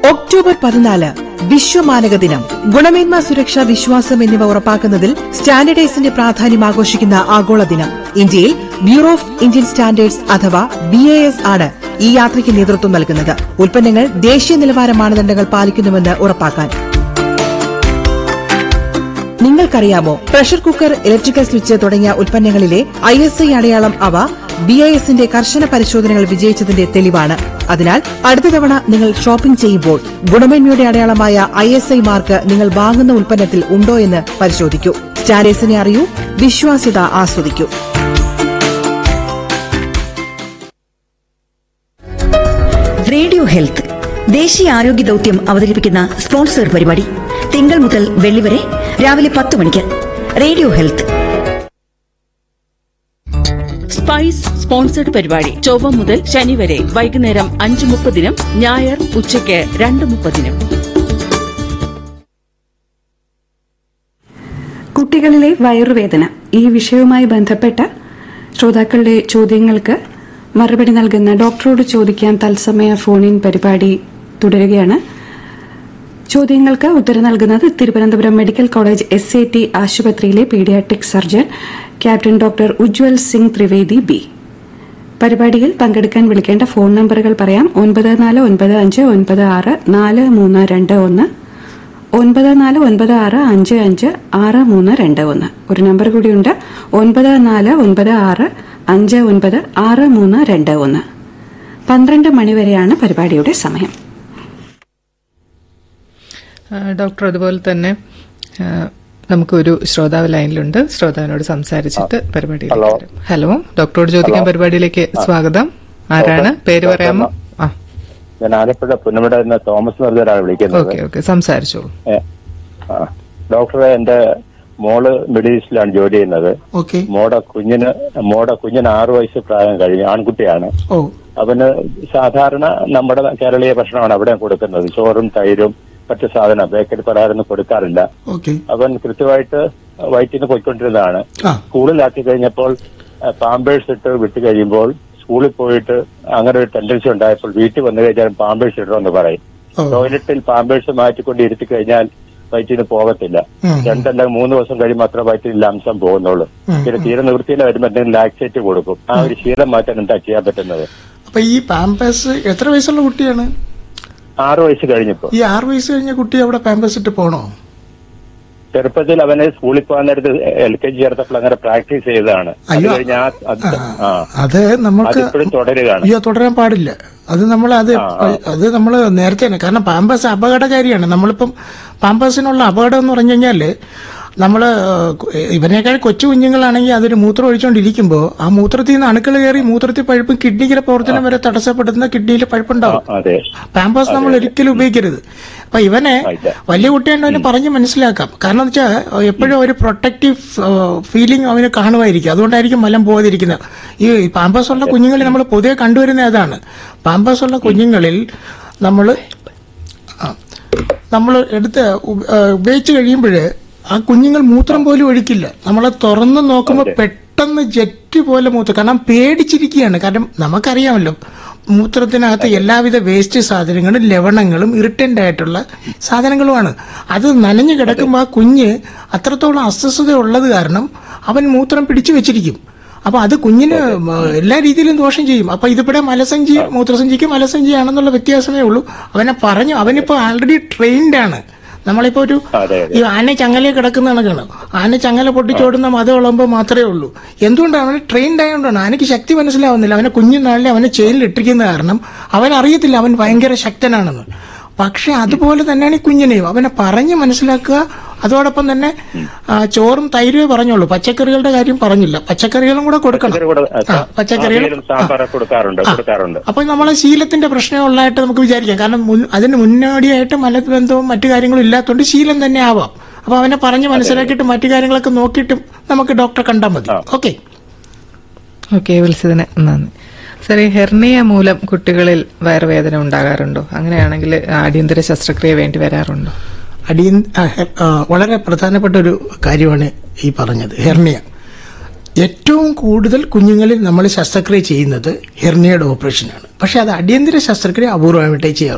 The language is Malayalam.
ഒക്ടോബർ പതിനാല് വിശ്വമാനക ദിനം ഗുണമേന്മ സുരക്ഷ വിശ്വാസം എന്നിവ ഉറപ്പാക്കുന്നതിൽ സ്റ്റാൻഡേർഡൈസിന്റെ പ്രാധാന്യം ആഘോഷിക്കുന്ന ആഗോള ദിനം ഇന്ത്യയിൽ ബ്യൂറോ ഓഫ് ഇന്ത്യൻ സ്റ്റാൻഡേർഡ്സ് അഥവാ ബി എ എസ് ആണ് ഈ യാത്രയ്ക്ക് നേതൃത്വം നൽകുന്നത് ഉൽപ്പന്നങ്ങൾ ദേശീയ നിലവാര മാനദണ്ഡങ്ങൾ പാലിക്കുന്നുവെന്ന് ഉറപ്പാക്കാൻ നിങ്ങൾക്കറിയാമോ പ്രഷർ കുക്കർ ഇലക്ട്രിക്കൽ സ്വിച്ച് തുടങ്ങിയ ഉൽപ്പന്നങ്ങളിലെ ഐ എസ് ഐ അടയാളം അവ ബി ഐ എസിന്റെ കർശന പരിശോധനകൾ വിജയിച്ചതിന്റെ തെളിവാണ് അതിനാൽ അടുത്ത തവണ നിങ്ങൾ ഷോപ്പിംഗ് ചെയ്യുമ്പോൾ ഗുണമേന്മയുടെ അടയാളമായ ഐ എസ് ഐ മാർക്ക് നിങ്ങൾ വാങ്ങുന്ന ഉൽപ്പന്നത്തിൽ ഉണ്ടോ എന്ന് പരിശോധിക്കൂ സ്റ്റാൻഡേർഡ്സിനെ അറിയൂ വിശ്വാസ്യത ആസ്വദിക്കൂ റേഡിയോ ഹെൽത്ത് ദേശീയ ആരോഗ്യ ദൗത്യം അവതരിപ്പിക്കുന്ന സ്പോൺസർ പരിപാടി തിങ്കൾ മുതൽ വെള്ളി വരെ രാവിലെ പത്ത് മണിക്ക് റേഡിയോ ഹെൽത്ത് സ്പൈസ് സ്പോൺസർഡ് പരിപാടി ചൊവ്വ മുതൽ ശനി വരെ വൈകുന്നേരം അഞ്ച് മുപ്പതിനും ഞായർ ഉച്ചയ്ക്ക് രണ്ട് മുപ്പതിനും കുട്ടികളിലെ വയറുവേദന ഈ വിഷയവുമായി ബന്ധപ്പെട്ട ശ്രോതാക്കളുടെ ചോദ്യങ്ങൾക്ക് മറുപടി നൽകുന്ന ഡോക്ടറോട് ചോദിക്കാൻ തത്സമയ ഫോണിൻ പരിപാടി തുടരുകയാണ് ചോദ്യങ്ങൾക്ക് ഉത്തരം നൽകുന്നത് Thiruvananthapuram medical college S A T ആശുപത്രിയിലെ paediatric surgeon captain doctor Ujjwal Singh Trivedi ബി പരിപാടിയിൽ പങ്കെടുക്കാൻ വിളിക്കേണ്ട ഫോൺ നമ്പറുകൾ പറയാം ഒൻപത് നാല് ഒൻപത് അഞ്ച് ഒൻപത് ആറ് നാല് മൂന്ന് രണ്ട് ഒന്ന് ഒൻപത് നാല് ഒൻപത് ആറ് അഞ്ച് അഞ്ച് ആറ് മൂന്ന് രണ്ട് ഒന്ന് ഒരു നമ്പർ കൂടിയുണ്ട് ഒൻപത് നാല് ഒൻപത് ആറ് അഞ്ച് ഒൻപത് ആറ് മൂന്ന് രണ്ട് ഒന്ന് പന്ത്രണ്ട് മണിവരെയാണ് പരിപാടിയുടെ സമയം ആ, ഡോക്ടർ അതുപോലെ തന്നെ ആ, നമുക്കൊരു ശ്രോതാവ് ലൈനിലുണ്ട് ശ്രോതാവിനോട് സംസാരിച്ചിട്ട് പരിപാടിയിലേക്ക് ഹലോ. വരാം. ഹലോ ഡോക്ടറോട് ചോദിക്കാൻ പരിപാടിയിലേക്ക് സ്വാഗതം ആരാണ് പേര് ഡോക്ടർ പറയാമോ ആ ഞാൻ ആലപ്പുഴ പുന്നമട എന്ന തോമസ് നിർദ്ദരാണ് വിളിക്കുന്നത് ഓക്കെ ഓക്കെ സംസാരിച്ചോളൂ ഏ, ആ. ഡോക്ടറെ എന്റെ മോള് മിഡിൽ ഈസ്റ്റിലാണ് ജോലി ചെയ്യുന്നത് ഓക്കെ മോടെ കുഞ്ഞിന് മോടെ കുഞ്ഞിന് ആറു വയസ്സ് പ്രായം കഴിഞ്ഞു ആൺകുട്ടിയാണ് ഓ അവന് സാധാരണ നമ്മുടെ കേരളീയ ഭക്ഷണമാണ് അവിടെ കൊടുക്കുന്നത് ചോറും തൈരും മറ്റു സാധനം ബേക്കറി പലഹാരമൊന്നും കൊടുക്കാറില്ല ഓക്കെ അവൻ കൃത്യമായിട്ട് വയറ്റിന് പോയിക്കൊണ്ടിരുന്നതാണ് ആ സ്കൂളിലാക്കി കഴിഞ്ഞപ്പോൾ പാമ്പേഴ്സ് ഇട്ട് വിട്ട് കഴിയുമ്പോൾ സ്കൂളിൽ പോയിട്ട് അങ്ങനെ ഒരു ടെൻഡൻസി ഉണ്ടായപ്പോൾ വീട്ടിൽ വന്നു കഴിഞ്ഞാൽ പാമ്പേഴ്സ് ഇടണമെന്ന് പറയും ഓ ടോയ്ലറ്റിൽ പാമ്പേഴ്സ് മാറ്റിക്കൊണ്ട് ഇരുത്തി കഴിഞ്ഞാൽ വയറ്റിന് പോകത്തില്ല ഉം. രണ്ടല്ല മൂന്ന് ദിവസം കഴിയുമ്പോൾ മാത്രമേ വയറ്റിൽ അംശം പോകുന്നുള്ളൂ ഉം. പിന്നെ തീരെ നിവൃത്തിയിൽ വരുമ്പോൾ എന്തെങ്കിലും ലാക്സേറ്റ് കൊടുക്കും ആ ഒരു ശീലം മാറ്റാൻ എന്താ ചെയ്യാൻ പറ്റുന്നത് അപ്പൊ ഈ പാമ്പേഴ്സ് എത്ര വയസ്സുള്ള കുട്ടിയാണ് ആറു വയസ്സ് കഴിഞ്ഞപ്പോ ഈ ആറ് വയസ്സ് കഴിഞ്ഞ കുട്ടി അവിടെ പാമ്പേഴ്സ് ഇട്ട് പോണോ ചെറുപ്പത്തിൽ അവനെ സ്കൂളിൽ പോകാൻ നേരത്ത് എൽ കെ ജി ചേർത്തപ്പോൾ അങ്ങനെ പ്രാക്ടീസ് ചെയ്തതാണ് അത് അയ്യോ. കഴിഞ്ഞ് ആ അത് ആ അത് നമുക്ക് അതിപ്പോഴും തുടരുകയാണ് അയ്യോ തുടരാൻ പാടില്ല അത് നമ്മൾ അത് ആ, ആ. അത് നമ്മൾ നേരത്തെ തന്നെ കാരണം പാമ്പേഴ്സ് അപകടകാരിയാണ് നമ്മളിപ്പം പാമ്പേഴ്സിനുള്ള അപകടം എന്ന് പറഞ്ഞു കഴിഞ്ഞാല് നമ്മൾ ഇവനേക്കാൾ കൊച്ചു കുഞ്ഞുങ്ങളാണെങ്കിൽ അതൊരു മൂത്രം ഒഴിച്ചുകൊണ്ടിരിക്കുമ്പോൾ ആ മൂത്രത്തിൽ നിന്ന് അണുക്കൾ കയറി മൂത്രത്തിൽ പഴുപ്പും കിഡ്നിയുടെ പ്രവർത്തനം വരെ തടസ്സപ്പെടുന്ന കിഡ്നിയിൽ പഴുപ്പുണ്ടാവും അതെ പാമ്പേഴ്സ് നമ്മൾ ഒരിക്കലും ഉപയോഗിക്കരുത് അപ്പൊ ഇവനെ ആയില്ല. വലിയ കുട്ടിയുണ്ട് അവന് പറഞ്ഞ് മനസ്സിലാക്കാം കാരണം എന്ന് വെച്ചാൽ എപ്പോഴും ഒരു പ്രൊട്ടക്റ്റീവ് ഫീലിംഗ് അവന് കാണുമായിരിക്കും അതുകൊണ്ടായിരിക്കും മലം പോകാതിരിക്കുന്നത് ഈ പാമ്പേഴ്സ് ഉള്ള കുഞ്ഞുങ്ങളിൽ നമ്മൾ പൊതുവെ കണ്ടുവരുന്ന അതാണ് പാമ്പേഴ്സ് ഉള്ള കുഞ്ഞുങ്ങളിൽ നമ്മൾ നമ്മൾ എടുത്ത് ഉപ- ആ, ഉപയോഗിച്ച് കഴിയുമ്പോൾ ആ കുഞ്ഞുങ്ങൾ മൂത്രം പോലും ഒഴിക്കില്ല നമ്മളെ തുറന്ന് നോക്കുമ്പോൾ പെട്ടെന്ന് ജെറ്റ് പോലെ മൂത്രം കാരണം പേടിച്ചിരിക്കുകയാണ് കാരണം നമുക്കറിയാമല്ലോ മൂത്രത്തിനകത്ത് എല്ലാവിധ വേസ്റ്റ് സാധനങ്ങളും ലവണങ്ങളും ഇറിറ്റന്റ് ആയിട്ടുള്ള സാധനങ്ങളുമാണ് അത് നനഞ്ഞു കിടക്കുമ്പോൾ ആ കുഞ്ഞ് അത്രത്തോളം അസ്വസ്ഥത ഉള്ളത് കാരണം അവൻ മൂത്രം പിടിച്ചു വെച്ചിരിക്കും അപ്പൊ അത് കുഞ്ഞിന് മ, എല്ലാ രീതിയിലും ദോഷം ചെയ്യും അപ്പൊ ഇതിവിടെ മലസഞ്ചി മൂത്രസഞ്ചിക്ക് മലസഞ്ചി ആണെന്നുള്ള വ്യത്യാസമേ ഉള്ളൂ അവനെ പറഞ്ഞു അവനിപ്പോ ആൾറെഡി ട്രെയിൻഡ് ആണ് നമ്മളിപ്പോ ഒരു അതെ, അതെ. ഈ ആന ചങ്ങല കിടക്കുന്ന കണക്കാണ് ആന ചങ്ങല പൊട്ടിച്ചോടുന്ന മതം ഉള്ളപ്പോൾ മാത്രമേ ഉള്ളൂ എന്തുകൊണ്ടാണ് അവന് ട്രെയിൻഡ് ആയതുകൊണ്ടാണ് അവനക്ക് ശക്തി മനസ്സിലാവുന്നില്ല അവനെ കുഞ്ഞുനാളിൽ അവനെ ചെയിനിൽ ഇട്ടിരിക്കുന്ന കാരണം അവൻ അറിയത്തില്ല അവൻ ഭയങ്കര ശക്തനാണെന്ന് പക്ഷെ അതുപോലെ തന്നെയാണ് ഈ കുഞ്ഞിനെയും അവനെ പറഞ്ഞ് മനസ്സിലാക്കുക അതോടൊപ്പം തന്നെ ആ, ചോറും തൈരുവേ പറഞ്ഞോളൂ പച്ചക്കറികളുടെ കാര്യം പറഞ്ഞില്ല പച്ചക്കറികളും കൂടെ കൊടുക്കണം പച്ചക്കറി കൂടെ, ആ, പച്ചക്കറികൾ അവിയലും സാമ്പാറൊക്കെ കൊടുക്കാറുണ്ട് കൊടുക്കാറുണ്ട് അപ്പൊ നമ്മളെ ശീലത്തിന്റെ പ്രശ്നമുള്ളതായിട്ട് നമുക്ക് വിചാരിക്കാം കാരണം മുൻ- അതിന് മുന്നോടിയായിട്ട് മലബന്ധവും മറ്റു കാര്യങ്ങളും ഇല്ലാത്തതുകൊണ്ട് ശീലം തന്നെ ആവാം അപ്പൊ അവനെ പറഞ്ഞ് മനസ്സിലാക്കിയിട്ട് മറ്റു കാര്യങ്ങളൊക്കെ നോക്കിയിട്ടും നമുക്ക് ഡോക്ടറെ കണ്ടാൽ മതി ഓക്കെ ഓക്കെ വിളിച്ചതിന് നന്ദി സാർ ഈ ഹെർണിയ മൂലം കുട്ടികളിൽ വയറുവേദന ഉണ്ടാകാറുണ്ടോ അങ്ങനെയാണെങ്കിൽ അടിയന്തര ശസ്ത്രക്രിയ വേണ്ടി വരാറുണ്ടോ അടിയ ആ, ഹെ- ആ, വളരെ പ്രധാനപ്പെട്ട ഒരു കാര്യമാണ് ഈ പറഞ്ഞത് ഹെർണിയ ഏറ്റവും കൂടുതൽ കുഞ്ഞുങ്ങളിൽ നമ്മൾ ശസ്ത്രക്രിയ ചെയ്യുന്നത് ഹെർണിയയുടെ ഓപ്പറേഷനാണ് പക്ഷെ അത് അടിയന്തര ശസ്ത്രക്രിയ അപൂർവമായിട്ടേ ചെയ്യാറുള്ളൂ